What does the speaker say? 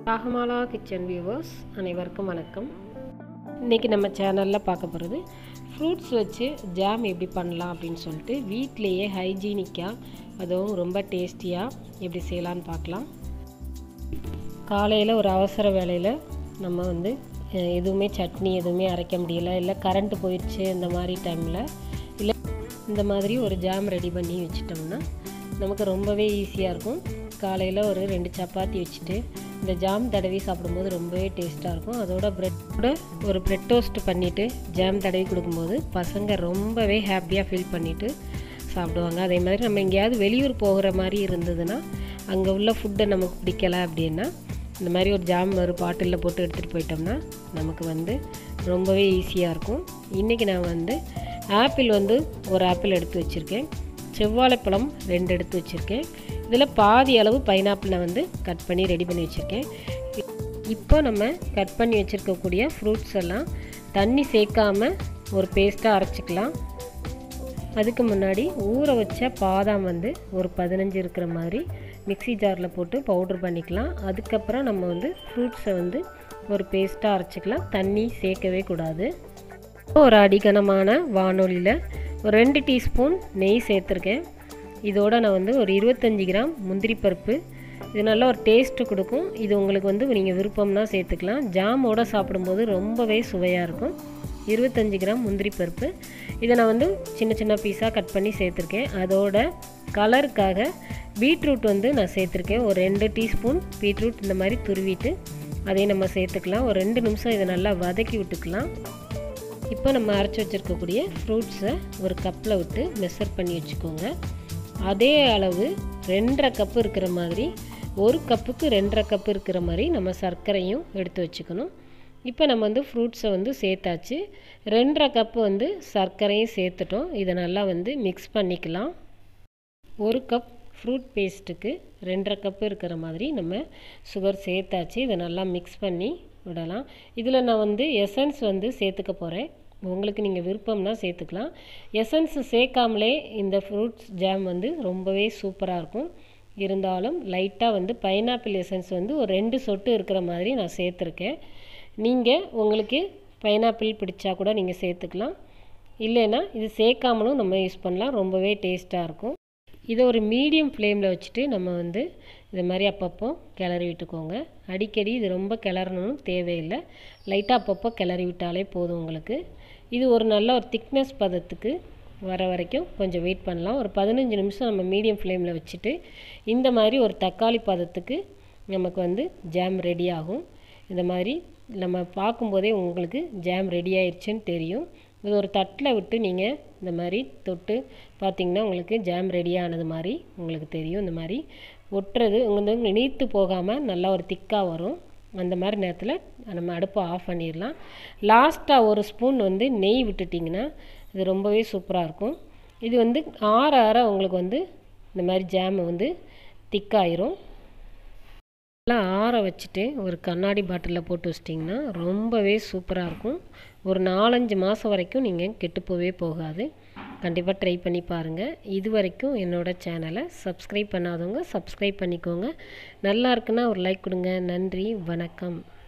Ragamala kitchen viewers அனைவருக்கும் வணக்கம் இன்றைக்கி நம்ம சேனலில் பார்க்க போகிறது ஃப்ரூட்ஸ் வச்சு ஜாம் எப்படி பண்ணலாம் அப்படின்னு சொல்லிட்டு வீட்டிலையே ஹைஜீனிக்காக அதுவும் ரொம்ப டேஸ்டியாக எப்படி செய்யலான்னு பார்க்கலாம் காலையில் ஒரு அவசர வேலையில் நம்ம வந்து அஹ், எதுவுமே சட்னி எதுவுமே அரைக்க முடியல இல்லை கரண்ட்டு போயிடுச்சு இந்த மாதிரி டைமில் இல்லை இந்த மாதிரி ஒரு ஜாம் ரெடி பண்ணி வச்சிட்டோம்னா நமக்கு ரொம்பவே ஈஸியாக இருக்கும் காலையில் ஒரு ரெண்டு சப்பாத்தி வச்சுட்டு இந்த ஜாம் தடவி சாப்பிடும்போது ரொம்பவே டேஸ்ட்டாக இருக்கும் அதோட ப்ரெட்டோட ஒரு ப்ரெட் டோஸ்ட் பண்ணிவிட்டு ஜாம் தடவி கொடுக்கும்போது பசங்க ரொம்பவே ஹாப்பியாக ஃபீல் பண்ணிவிட்டு சாப்பிடுவாங்க அதே மாதிரி நம்ம எங்கேயாவது வெளியூர் போகிற மாதிரி இருந்ததுன்னா அங்கே உள்ள ஃபுட்டை நமக்கு பிடிக்கல அப்படின்னா இந்த மாதிரி ஒரு ஜாம் ஒரு பாட்டிலில் போட்டு எடுத்துகிட்டு போயிட்டோம்னா நமக்கு வந்து ரொம்பவே ஈஸியாக இருக்கும் இன்றைக்கி நான் வந்து ஆப்பிள் வந்து ஒரு ஆப்பிள் எடுத்து வச்சுருக்கேன் செவ்வாழைப்பழம் ரெண்டு எடுத்து வச்சுருக்கேன் இதில் பாதி அளவு பைனாப்பிள் நான் வந்து கட் பண்ணி ரெடி பண்ணி வச்சுருக்கேன் இப்போ நம்ம கட் பண்ணி வச்சுருக்கக்கூடிய ஃப்ரூட்ஸ் எல்லாம் தண்ணி சேர்க்காம ஒரு பேஸ்ட்டாக அரைச்சிக்கலாம் அதுக்கு முன்னாடி ஊற வச்ச பாதாம் வந்து ஒரு பதினஞ்சு இருக்கிற மாதிரி மிக்ஸி ஜாரில் போட்டு பவுடர் பண்ணிக்கலாம் அதுக்கப்புறம் நம்ம வந்து ஃப்ரூட்ஸை வந்து ஒரு பேஸ்ட்டாக அரைச்சிக்கலாம் தண்ணி சேர்க்கவே கூடாது ஒரு அடிகனமான வானொலியில் ஒரு ரெண்டு டீஸ்பூன் நெய் சேர்த்துருக்கேன் இதோட நான் வந்து ஒரு இருபத்தஞ்சி கிராம் முந்திரி பருப்பு இது நல்ல ஒரு டேஸ்ட்டு கொடுக்கும் இது உங்களுக்கு வந்து நீங்கள் விருப்பம்னா சேர்த்துக்கலாம் ஜாமோட சாப்பிடும்போது ரொம்பவே சுவையாக இருக்கும் இருபத்தஞ்சி கிராம் முந்திரி பருப்பு இதை நான் வந்து சின்ன சின்ன பீஸாக கட் பண்ணி சேர்த்துருக்கேன் அதோட கலருக்காக பீட்ரூட் வந்து நான் சேர்த்துருக்கேன் ஒரு ரெண்டு டீஸ்பூன் பீட்ரூட் இந்த மாதிரி துருவிட்டு அதையும் நம்ம சேர்த்துக்கலாம் ஒரு ரெண்டு நிமிஷம் இதை நல்லா வதக்கி விட்டுக்கலாம் இப்போ நம்ம அரைச்சி வச்சுருக்கக்கூடிய ஃப்ரூட்ஸை ஒரு கப்பில் விட்டு மெஷர் பண்ணி வச்சுக்கோங்க அதே அளவு ரெண்டரை கப்பு இருக்கிற மாதிரி ஒரு கப்புக்கு ரெண்டரை கப்பு இருக்கிற மாதிரி நம்ம சர்க்கரையும் எடுத்து வச்சுக்கணும் இப்போ நம்ம வந்து ஃப்ரூட்ஸை வந்து சேர்த்தாச்சு ரெண்டரை கப்பு வந்து சர்க்கரையும் சேர்த்துட்டோம் இதை நல்லா வந்து மிக்ஸ் பண்ணிக்கலாம் ஒரு கப் ஃப்ரூட் பேஸ்ட்டுக்கு ரெண்டரை கப்பு இருக்கிற மாதிரி நம்ம சுகர் சேர்த்தாச்சு இதை நல்லா மிக்ஸ் பண்ணி விடலாம் இதில் நான் வந்து எசன்ஸ் வந்து சேர்த்துக்க போகிறேன் உங்களுக்கு நீங்கள் விருப்பம்னா சேர்த்துக்கலாம் எசன்ஸ் சேர்க்காமலே இந்த ஃப்ரூட்ஸ் ஜாம் வந்து ரொம்பவே சூப்பராக இருக்கும் இருந்தாலும் லைட்டாக வந்து பைனாப்பிள் எசன்ஸ் வந்து ஒரு ரெண்டு சொட்டு இருக்கிற மாதிரி நான் சேர்த்துருக்கேன் நீங்கள் உங்களுக்கு பைனாப்பிள் பிடிச்சா கூட நீங்கள் சேர்த்துக்கலாம் இல்லைன்னா இது சேர்க்காமலும் நம்ம யூஸ் பண்ணலாம் ரொம்பவே டேஸ்ட்டாக இருக்கும் இதை ஒரு மீடியம் ஃப்ளேமில் வச்சுட்டு நம்ம வந்து இது மாதிரி அப்பப்போ கிளறி விட்டுக்கோங்க அடிக்கடி இது ரொம்ப கிளறணும்னு தேவையில்லை லைட்டாக அப்பப்போ கிளறி விட்டாலே போதும் உங்களுக்கு இது ஒரு நல்ல ஒரு திக்னஸ் பதத்துக்கு வர வரைக்கும் கொஞ்சம் வெயிட் பண்ணலாம் ஒரு பதினஞ்சு நிமிஷம் நம்ம மீடியம் ஃப்ளேமில் வச்சுட்டு இந்த மாதிரி ஒரு தக்காளி பதத்துக்கு நமக்கு வந்து ஜாம் ரெடி ஆகும் இந்த மாதிரி நம்ம பார்க்கும்போதே உங்களுக்கு ஜாம் ரெடி ஆயிடுச்சுன்னு தெரியும் இது ஒரு தட்டில் விட்டு நீங்கள் இந்த மாதிரி தொட்டு பார்த்தீங்கன்னா உங்களுக்கு ஜாம் ரெடி ஆனது மாதிரி உங்களுக்கு தெரியும் இந்த மாதிரி ஒட்டுறது உங்களுக்கு நீத்து போகாமல் நல்லா ஒரு திக்காக வரும் அந்த மாதிரி நேரத்தில் நம்ம அடுப்பை ஆஃப் பண்ணிடலாம் லாஸ்ட்டாக ஒரு ஸ்பூன் வந்து நெய் விட்டுட்டிங்கன்னா இது ரொம்பவே சூப்பராக இருக்கும் இது வந்து ஆற ஆற உங்களுக்கு வந்து இந்த மாதிரி ஜாம் வந்து திக்காயிரும் நல்லா ஆற வச்சுட்டு ஒரு கண்ணாடி பாட்டிலில் போட்டு வச்சிட்டிங்கன்னா ரொம்பவே சூப்பராக இருக்கும் ஒரு நாலஞ்சு மாதம் வரைக்கும் நீங்கள் கெட்டுப்போவே போகாது கண்டிப்பாக ட்ரை பண்ணி பாருங்கள் இது வரைக்கும் என்னோடய சேனலை சப்ஸ்கிரைப் பண்ணாதவங்க சப்ஸ்கிரைப் பண்ணிக்கோங்க நல்லா இருக்குன்னா ஒரு லைக் கொடுங்க நன்றி வணக்கம்